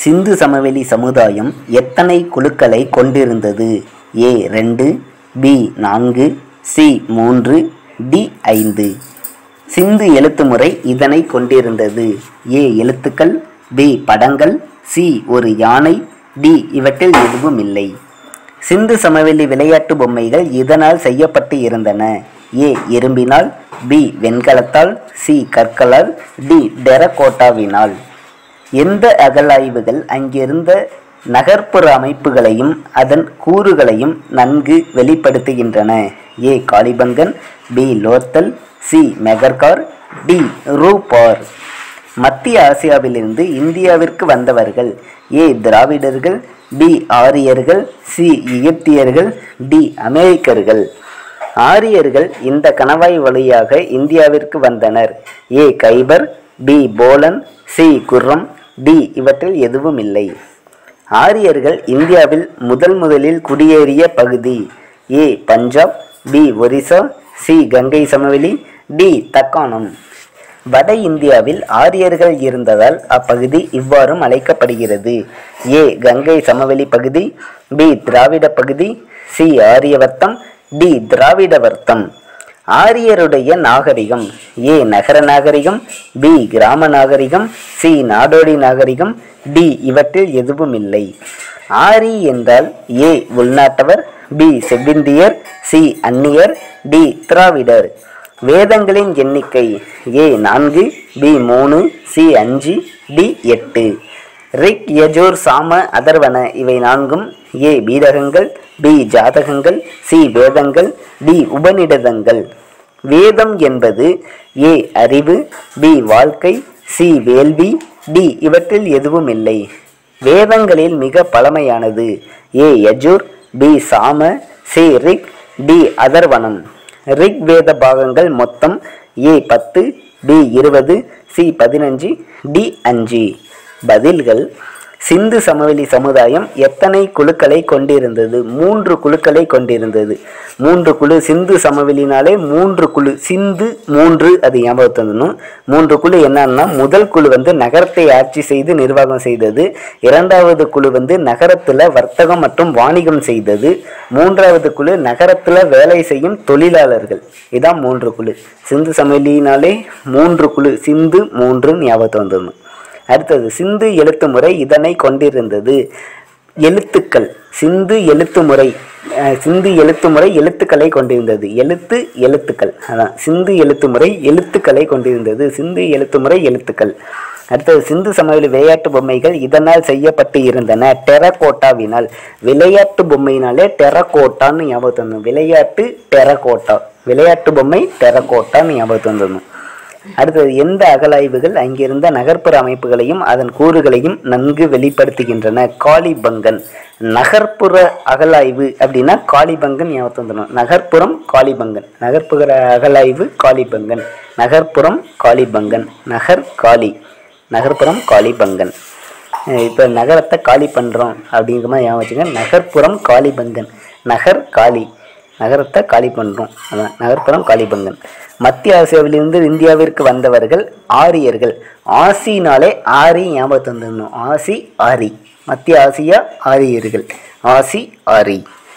சிந்து சமவெளி சமுதாயம் எத்தனை குழுக்களை கொண்டிருந்தது ஏ ரெண்டு பி நான்கு சி மூன்று டி ஐந்து சிந்து எழுத்து முறை இதனை கொண்டிருந்தது ஏ எழுத்துக்கள் பி படங்கள் சி ஒரு யானை டி இவற்றில் எதுவும் இல்லை சிந்து சமவெளி விளையாட்டு பொம்மைகள் இதனால் செய்யப்பட்டு இருந்தன ஏ இரும்பினால் பி வெண்கலத்தால் சி கற்களால் டி டெரகோட்டாவினால் எந்த அகழாய்வுகள் அங்கிருந்த நகர்ப்புற அமைப்புகளையும் அதன் கூறுகளையும் நன்கு வெளிப்படுத்துகின்றன A Kalibangan B Lothal C Mehrgarh D Rupar மத்திய ஆசியாவிலிருந்து இந்தியாவிற்கு வந்தவர்கள் ஏ திராவிடர்கள் பி ஆரியர்கள் சி எகிப்தியர்கள் டி அமெரிக்கர்கள் ஆரியர்கள் இந்த கணவாய் வழியாக இந்தியாவிற்கு வந்தனர் A Khyber B Bolan C Kurram D இவற்றில் எதுவும் இல்லை ஆரியர்கள் இந்தியாவில் முதல் முதலில் குடியேறிய பகுதி A Punjab B Orissa C Ganga சமவெளி டி தக்காணம் வட இந்தியாவில் ஆரியர்கள் இருந்ததால் அப்பகுதி இவ்வாறும் அழைக்கப்படுகிறது ஏ கங்கை சமவெளி பகுதி பி திராவிட பகுதி சி ஆரியவர்த்தம் டி திராவிடவர்த்தம் ஆரியருடைய நாகரிகம் ஏ நகர நாகரிகம் பி கிராம நாகரிகம் சி நாடோடி நாகரிகம் டி இவற்றில் எதுவும் இல்லை ஆரி என்றால் ஏ உள்நாட்டவர் பி செவ்விந்தியர் சி அந்நியர் டி திராவிடர் வேதங்களின் எண்ணிக்கை ஏ நான்கு பி மூணு சி அஞ்சு டி எட்டு ரிக் யஜூர் சாம அதர்வன இவை நான்கும் ஏ பீடகங்கள் பி ஜாதகங்கள் சி வேதங்கள் டி உபநிடதங்கள் வேதம் என்பது ஏ அறிவு பி வாழ்க்கை சி வேள்வி டி இவற்றில் எதுவும் இல்லை வேதங்களில் மிக பழமையானது A Yajur B Sama C Rig D அதர்வனம் ரிக் வேத பாகங்கள் மொத்தம் ஏ பத்து பி இருபது சி பதினஞ்சு டி அஞ்சு பதில்கள் சிந்து சமவெளி சமுதாயம் எத்தனை குழுக்களை கொண்டிருந்தது மூன்று குழுக்களை கொண்டிருந்தது மூன்று குழு சிந்து சமவெளினாலே மூன்று குழு சிந்து மூன்று அது ஞாபகத்து வந்துடணும் மூன்று குழு என்னன்னா முதல் குழு வந்து நகரத்தை ஆட்சி செய்து நிர்வாகம் செய்தது இரண்டாவது குழு வந்து நகரத்தில் வர்த்தகம் மற்றும் வாணிகம் செய்தது மூன்றாவது குழு நகரத்தில் வேலை செய்யும் தொழிலாளர்கள் இதான் மூன்று குழு சிந்து சமவெளினாலே மூன்று குழு சிந்து மூன்று ஞாபகத்து வந்துடணும் அடுத்தது சிந்து எழுத்து முறை இதனை கொண்டிருந்தது எழுத்துக்கள் சிந்து எழுத்து முறை அஹ், சிந்து எழுத்து முறை எழுத்துக்களை கொண்டிருந்தது எழுத்து எழுத்துக்கள் அதான் சிந்து எழுத்து முறை எழுத்துக்களை கொண்டிருந்தது சிந்து எழுத்து முறை எழுத்துக்கள் அடுத்தது சிந்து சமவெளி விளையாட்டு பொம்மைகள் இதனால் செய்யப்பட்டு இருந்தன டெரகோட்டாவினால் விளையாட்டு பொம்மையினாலே டெரகோட்டான்னு ஞாபகத்து வந்துடும் விளையாட்டு டெரகோட்டா விளையாட்டு பொம்மை டெரகோட்டான்னு ஞாபகத்து வந்துடணும் அடுத்தது எந்த அகலாய்வுகள் அங்கிருந்த நகர்ப்புற அமைப்புகளையும் அதன் கூறுகளையும் நன்கு வெளிப்படுத்துகின்றன காளிபங்கன் நகர்ப்புற அகலாய்வு அப்படின்னா காளிபங்கன் ஞாபகத்து வந்துடும் நகர்ப்புறம் காளிபங்கன் நகர்ப்புற அகலாய்வு காளிபங்கன் நகர்ப்புறம் காளிபங்கன் நகர் காளி நகர்ப்புறம் காளிபங்கன் இப்போ நகரத்தை காலி பண்ணுறோம் அப்படிங்கிற மாதிரி ஞாபகம் வச்சுங்க நகர்ப்புறம் காளிபங்கன் நகர் காளி நகரத்தை காலி பண்ணுறோம் அதான் நகர்ப்புறம் காளிபங்கன் மத்திய ஆசியாவிலிருந்து இந்தியாவிற்கு வந்தவர்கள் ஆரியர்கள் ஆசினாலே ஆரி ஞாபகத்து வந்துடணும் ஆசி ஆரி மத்திய ஆசியா ஆரியர்கள் ஆசி ஆரி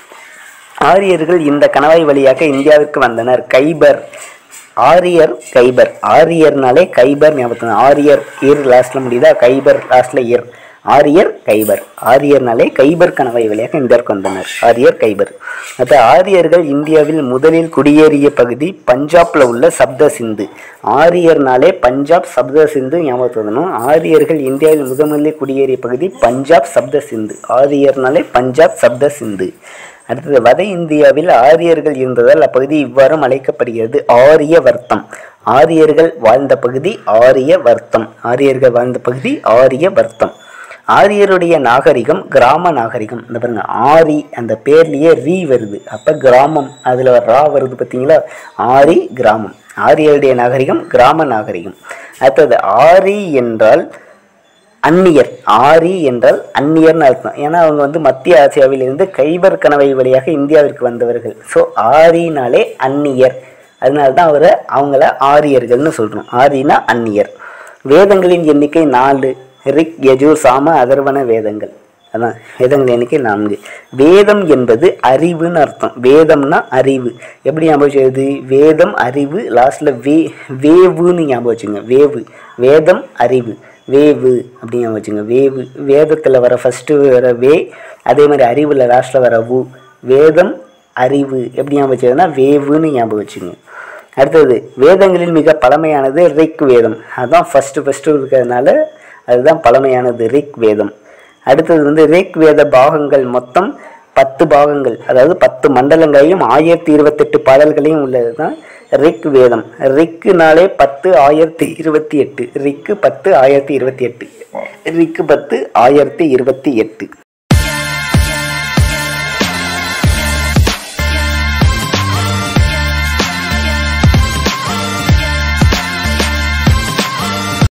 ஆரியர்கள் இந்த கணவாய் வழியாக இந்தியாவிற்கு வந்தனர் கைபர் ஆரியர் கைபர் ஆரியர்னாலே கைபர் ஞாபகத்து வரும். ஆரியர் இர் லாஸ்ட்ல முடியுதா கைபர் லாஸ்ட்ல இர் ஆரியர் கைபர் ஆரியர்னாலே கைபர் கணவாய் வழியாக இந்தியாவிற்கு வந்தனர் ஆரியர் கைபர் அது ஆரியர்கள் இந்தியாவில் முதலில் குடியேறிய பகுதி பஞ்சாப்ல உள்ள சப்த சிந்து ஆரியர்னாலே பஞ்சாப் சப்த சிந்து ஞாபகத்து வரணும் ஆரியர்கள் இந்தியாவில் முதல் முதலில் குடியேறிய பகுதி பஞ்சாப் சப்த சிந்து ஆரியர்னாலே பஞ்சாப் சப்த சிந்து அடுத்தது வட இந்தியாவில் ஆரியர்கள் இருந்ததால் அப்பகுதி இவ்வாறும் அழைக்கப்படுகிறது ஆரிய வர்த்தம் ஆரியர்கள் வாழ்ந்த பகுதி ஆரிய வர்த்தம் ஆரியர்கள் வாழ்ந்த பகுதி ஆரிய வர்த்தம் ஆரியருடைய நாகரிகம் கிராம நாகரிகம் இந்த பாருங்க ஆரி அந்த பேர்லயே ரீ வருது அப்ப கிராமம் அதுல ரா வருது பார்த்தீங்களா ஆரி கிராமம் ஆரியருடைய நாகரிகம் கிராம நாகரிகம் அடுத்தது ஆரி என்றால் அந்நியர் ஆரி என்றால் அந்நியர்னு அர்த்தம் ஏன்னா அவங்க வந்து மத்திய ஆசியாவிலிருந்து கைபர் கணவை வழியாக இந்தியாவிற்கு வந்தவர்கள் ஸோ ஆரினாலே அந்நியர் அதனால தான் அவரை அவங்கள ஆரியர்கள்னு சொல்கிறோம் ஆரினா அந்நியர் வேதங்களின் எண்ணிக்கை நாலு ரிக் யஜூர் சாம அதர்வன வேதங்கள் அதான் வேதங்கள் எண்ணிக்கை நான்கு வேதம் என்பது அறிவுன்னு அர்த்தம் வேதம்னா அறிவு எப்படி ஞாபகம் வச்சுக்கிறது வேதம் அறிவு லாஸ்ட்ல வே வேவுன்னு ஞாபகம் வச்சுங்க வேவு வேதம் அறிவு வேவு அப்படி ஞாபகம் வச்சுங்க வேவு வேதத்தில் வர ஃபஸ்ட்டு வர வே அதே மாதிரி அறிவில் லாஸ்ட்டில் வர வு வேதம் அறிவு எப்படி ஞாபகம் வச்சுக்கிறதுனா வேவுன்னு ஞாபகம் வச்சுங்க அடுத்தது வேதங்களில் மிக பழமையானது ரிக் வேதம் அதுதான் ஃபஸ்ட்டு ஃபஸ்ட்டு இருக்கிறதுனால அதுதான் பழமையானது ரிக் வேதம் அடுத்தது வந்து ரிக் வேத பாகங்கள் மொத்தம் பத்து பாகங்கள் அதாவது பத்து மண்டலங்களையும் ஆயிரத்தி இருபத்தெட்டு பாடல்களையும் உள்ளது தான் ரிக் வேதம் ரிக்குனாலே பத்து ஆயிரத்தி இருபத்தி எட்டு ரிக்கு பத்து ஆயிரத்தி இருபத்தி எட்டு ரிக்கு பத்து ஆயிரத்தி இருபத்தி எட்டு